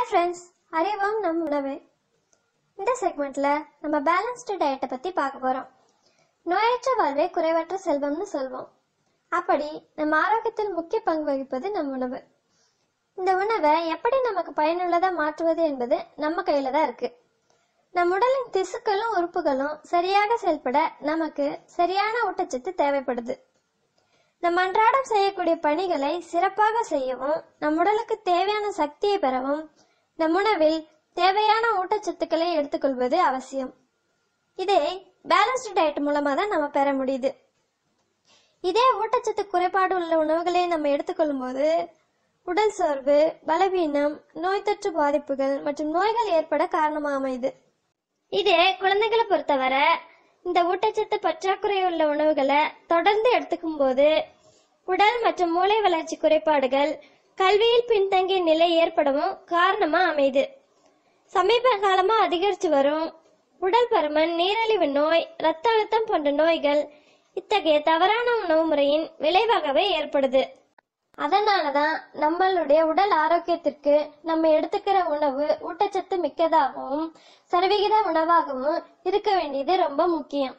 friends அறிவோம் நம் உணவு இந்த செக்மெண்ட்ல நம்ம பேலன்ஸ்டு டயட்டை பத்தி பார்க்க போறோம் நோயற்ற வாழ்வே குறைவற்ற செல்வம்னு சொல்வோம் அப்படி நம்ம ஆரோக்கியத்தில் முக்கிய பங்கு வகிப்பது நம் உணவு இந்த உணவை எப்படி நமக்கு பயனுள்ளதா மாற்றுவது என்பது நம்ம கையில தான் இருக்கு நம் உடலின் திசுக்களும் உறுப்புகளும் சரியாக செயல்பட நமக்கு சரியான ஊட்டச்சத்து தேவைப்படுது நம் அன்றாடம் செய்யக்கூடிய பணிகளை சிறப்பாக செய்யவும் நம் உடலுக்கு தேவையான சக்தியை பெறவும் நம் உணவில் தேவையான ஊட்டச்சத்துக்களை எடுத்துக்கொள்வது அவசியம் இதை பேலன்ஸ்டு டயட் மூலமா தான் நம்ம பெற முடியுது இதே ஊட்டச்சத்து குறைபாடு உள்ள உணவுகளை நம்ம எடுத்துக்கொள்ளும் போது உடல் சோர்வு பலவீனம் நோய் தொற்று பாதிப்புகள் மற்றும் நோய்கள் ஏற்பட காரணமாக அமையுது இதே குழந்தைகளை பொறுத்தவரை இந்த ஊட்டச்சத்து பற்றாக்குறை உள்ள உணவுகளை தொடர்ந்து எடுத்துக்கும் போது உடல் மற்றும் மூளை வளர்ச்சி குறைபாடுகள் கல்வியில் பின்தங்கிய நிலை ஏற்படவும் காரணமா அமையுது சமீப காலமா அதிகரித்து வரும் உடல் பருமன் நீரிழிவு நோய் இரத்த அழுத்தம் போன்ற நோய்கள் இத்தகைய தவறான உணவு முறையின் விளைவாகவே ஏற்படுது அதனாலதான் நம்மளுடைய உடல் ஆரோக்கியத்திற்கு நம்ம எடுத்துக்கிற உணவு ஊட்டச்சத்து மிக்கதாகவும் சரிவிகித உணவாகவும் இருக்க வேண்டியது ரொம்ப முக்கியம்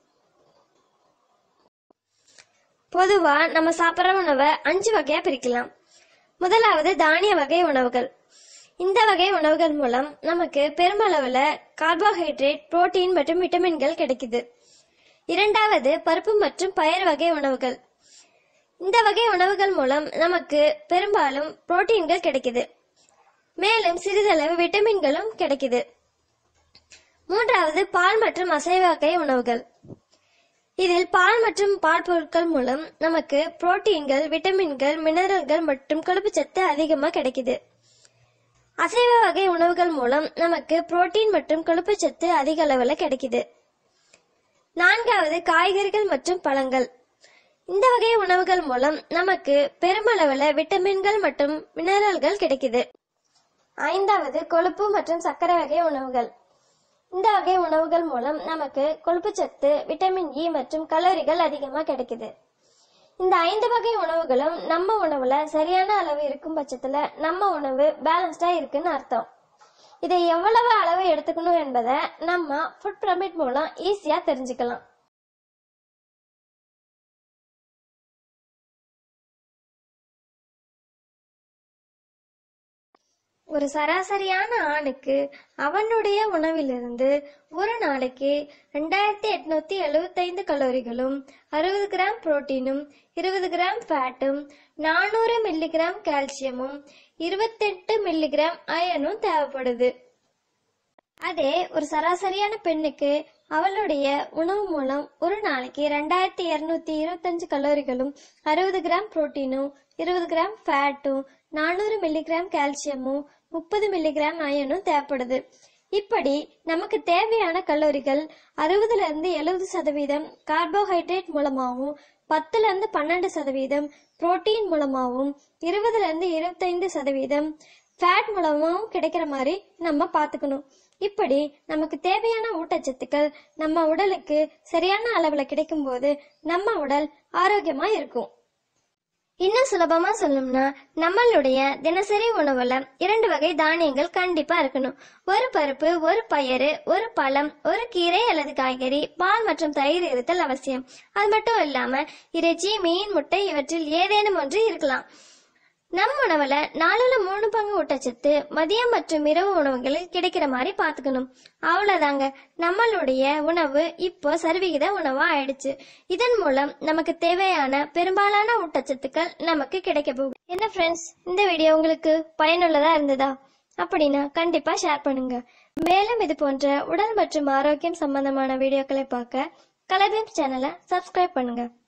பொதுவா நம்ம சாப்பிட்ற உணவை அஞ்சு வகையா பிரிக்கலாம் முதலாவது தானிய வகை உணவுகள் இந்த வகை உணவுகள் மூலம் நமக்கு பெருமளவுல கார்போஹைட்ரேட் புரோட்டீன் மற்றும் விட்டமின்கள் கிடைக்குது இரண்டாவது பருப்பு மற்றும் பயறு வகை உணவுகள் இந்த வகை உணவுகள் மூலம் நமக்கு பெரும்பாலும் புரோட்டீன்கள் கிடைக்குது மேலும் சிறிதளவு விட்டமின்களும் கிடைக்குது மூன்றாவது பால் மற்றும் அசைவ வகை உணவுகள் இதில் பால் மற்றும் பால் பொருட்கள் மூலம் நமக்கு புரோட்டீன்கள் விட்டமின்கள் மினரல்கள் மற்றும் கொழுப்புச்சத்து அதிகமாக கிடைக்குது அசைவ வகை உணவுகள் மூலம் நமக்கு புரோட்டீன் மற்றும் கொழுப்புச்சத்து அதிக அளவுல கிடைக்குது நான்காவது காய்கறிகள் மற்றும் பழங்கள் இந்த வகை உணவுகள் மூலம் நமக்கு பெருமளவுல விட்டமின்கள் மற்றும் மினரல்கள் கிடைக்குது ஐந்தாவது கொழுப்பு மற்றும் சர்க்கரை வகை உணவுகள் இந்த வகை உணவுகள் மூலம் நமக்கு கொழுப்புச்சத்து விட்டமின் இ மற்றும் கலோரிகள் அதிகமாக கிடைக்குது இந்த ஐந்து வகை உணவுகளும் நம்ம உணவுல சரியான அளவு இருக்கும் பட்சத்துல நம்ம உணவு பேலன்ஸ்டா இருக்குன்னு அர்த்தம் இதை எவ்வளவு அளவு எடுத்துக்கணும் என்பதை நம்ம ஃபுட் பிரமிட் மூலம் ஈஸியா தெரிஞ்சுக்கலாம் ஒரு சராசரியான ஆணுக்கு அவனுடைய உணவிலிருந்து ஒரு நாளைக்கு ரெண்டாயிரத்தி எட்நூத்தி எழுபத்தைந்து கலோரிகளும் அறுபது கிராம் புரோட்டீனும் இருபது கிராம் ஃபேட்டும் நானூறு மில்லிகிராம் கால்சியமும் இருபத்தெட்டு மில்லிகிராம் அயனும் தேவைப்படுது அதே ஒரு சராசரியான பெண்ணுக்கு அவளுடைய உணவு மூலம் ஒரு நாளைக்கு ரெண்டாயிரத்தி இருநூத்தி இருபத்தஞ்சு கலோரிகளும் அறுபது கிராம் புரோட்டீனும் இருபது கிராம் ஃபேட்டும் நானூறு மில்லிகிராம் கால்சியமும் முப்பது மில்லிகிராம் அயனும் தேவைப்படுது இப்படி நமக்கு தேவையான கலோரிகள் அறுபதுல இருந்து எழுபது சதவீதம் கார்போஹைட்ரேட் மூலமாகவும் பத்துல இருந்து பன்னெண்டு சதவீதம் புரோட்டீன் மூலமாகவும் இருபதுல இருந்து இருபத்தைந்து சதவீதம் ஃபேட் மூலமாகவும் கிடைக்கிற மாதிரி நம்ம பார்த்துக்கணும் இப்படி நமக்கு தேவையான ஊட்டச்சத்துக்கள் நம்ம உடலுக்கு சரியான அளவுல கிடைக்கும்போது நம்ம உடல் ஆரோக்கியமா இருக்கும் இன்னும் சுலபமா சொல்லணும்னா நம்மளுடைய தினசரி உணவுல இரண்டு வகை தானியங்கள் கண்டிப்பா இருக்கணும் ஒரு பருப்பு ஒரு பயறு ஒரு பழம் ஒரு கீரை அல்லது காய்கறி பால் மற்றும் தயிர் இருத்தல் அவசியம் அது மட்டும் இல்லாம இறைச்சி மீன் முட்டை இவற்றில் ஏதேனும் ஒன்று இருக்கலாம் நம் உணவுல நாலுல மூணு பங்கு ஊட்டச்சத்து மதியம் மற்றும் இரவு உணவுகளில் கிடைக்கிற மாதிரி பாத்துக்கணும் அவ்வளவுதாங்க நம்மளுடைய உணவு இப்போ சரிவிகித உணவா ஆயிடுச்சு இதன் மூலம் நமக்கு தேவையான பெரும்பாலான ஊட்டச்சத்துக்கள் நமக்கு கிடைக்க போகுது என்ன ஃப்ரெண்ட்ஸ் இந்த வீடியோ உங்களுக்கு பயனுள்ளதா இருந்ததா அப்படின்னா கண்டிப்பா ஷேர் பண்ணுங்க மேலும் இது போன்ற உடல் மற்றும் ஆரோக்கியம் சம்பந்தமான வீடியோக்களை பார்க்க கலபீம் சேனலை சப்ஸ்கிரைப் பண்ணுங்க